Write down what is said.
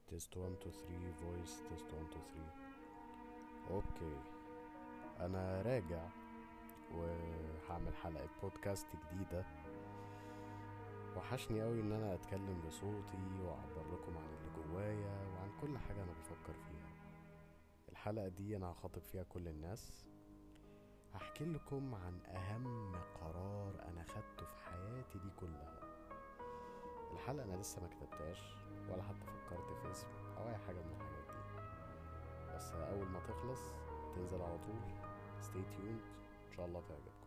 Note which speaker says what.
Speaker 1: تيست 1 2 3 فويس تيست 1 2 3 اوكي انا راجع وهعمل حلقة بودكاست جديدة وحشني قوي ان انا اتكلم بصوتي واعبر لكم عن اللي جوايا وعن كل حاجة انا بفكر فيها الحلقة دي انا هخاطب فيها كل الناس هحكي لكم عن اهم قرار انا خدته في حياتي دي كلها الحلقة انا لسه ما كتبتهاش ولا حتى فكرت في اسم او اي حاجة من الحاجات دي بس اول ما تخلص تنزل على طول stay tuned ان شاء الله تعجبك